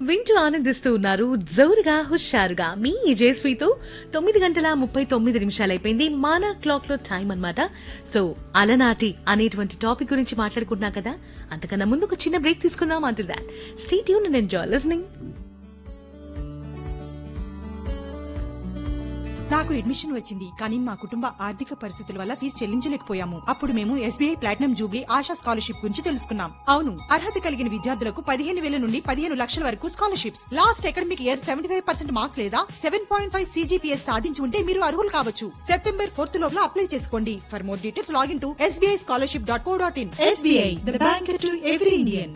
వింటూ ఆనందిస్తూ ఉన్నారు జోరుగా హుషారుగా మీ జేస్వితో తొమ్మిది గంటల ముప్పై తొమ్మిది నిమిషాలు అయిపోయింది మన క్లాక్ లో టైం అన్నమాట సో అలనాటి అనేటువంటి టాపిక్ గురించి మాట్లాడుకుంటున్నాం కదా అంతకన్నా ముందు ఒక చిన్న బ్రేక్ తీసుకుందాం అంటు that stay tuned and enjoy listening నాకు అడ్మిషన్ వచ్చింది కానీ మా కుటుంబ ఆర్థిక పరిస్థితుల వల్ల ఫీజు చెల్లించలేకపోయాము అప్పుడు మేము SBI platinum jubilee Asha scholarship గురించి తెలుసుకున్నాం అవును అర్హత కలిగిన విద్యార్థులకు పదిహేను వేల నుండి పదిహేను లక్షల వరకు scholarships last academic year seventy five percent marks లేదా సెవెన్ పాయింట్ ఫైవ్ సీజీపీఎస్ సాధించి ఉంటే మీరు అర్హులు కావచ్చు సెప్టెంబర్ ఫోర్త్ లోపల అప్లై చేసుకోండి for more details login to SBI scholarship dot co dot in SBI the bank to every Indian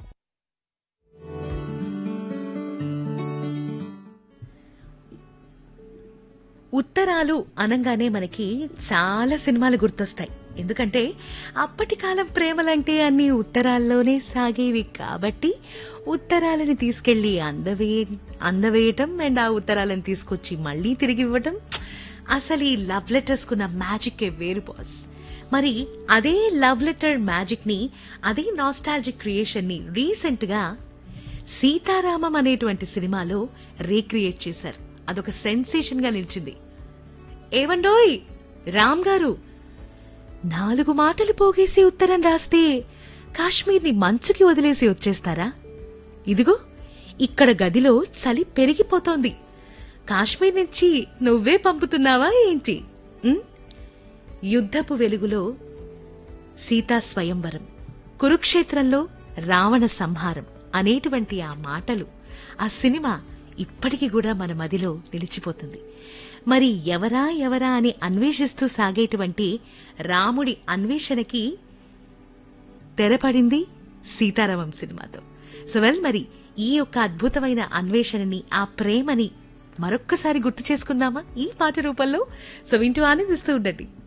ఉత్తరాలు అనంగానే మనకి చాలా సినిమాలు గుర్తొస్తాయి ఎందుకంటే అప్పటి కాలం ప్రేమలంటే అన్ని ఉత్తరాల్లోనే సాగేవి కాబట్టి ఉత్తరాలను తీసుకెళ్లి అందవే అందవేయటం అండ్ ఆ ఉత్తరాలను తీసుకొచ్చి మళ్ళీ తిరిగి ఇవ్వటం అసలు ఈ లవ్ లెటర్స్ కున్న మ్యాజిక్ వేరు బాస్ మరి అదే లవ్ లెటర్ మ్యాజిక్ ని అదే నాస్టాలజిక్ క్రియేషన్ ని రీసెంట్ గా సీతారామం అనేటువంటి సినిమాలో రీక్రియేట్ చేశారు అదొక సెన్సేషన్ గా నిలిచింది ఏవండోయ్ రామ్ గారు నాలుగు మాటలు పోగేసి ఉత్తరం రాస్తే కాశ్మీర్ని మంచుకి వదిలేసి వచ్చేస్తారా ఇదిగో ఇక్కడ గదిలో చలి పెరిగిపోతోంది కాశ్మీర్ నుంచి నువ్వే పంపుతున్నావా ఏంటి ఉం? యుద్ధపు వెలుగులో సీతా స్వయంవరం కురుక్షేత్రంలో రావణ సంహారం అనేటువంటి ఆ మాటలు ఆ సినిమా ఇప్పటికీ కూడా మన మదిలో నిలిచిపోతుంది మరి ఎవరా ఎవరా అని అన్వేషిస్తూ సాగేటువంటి రాముడి అన్వేషణకి తెరపడింది సీతారామం సినిమాతో సో వెల్ మరి ఈ యొక్క అద్భుతమైన అన్వేషణని ఆ ప్రేమని మరొక్కసారి గుర్తు చేసుకుందామా ఈ పాట రూపంలో సో వింటూ ఆనందిస్తూ ఉండండి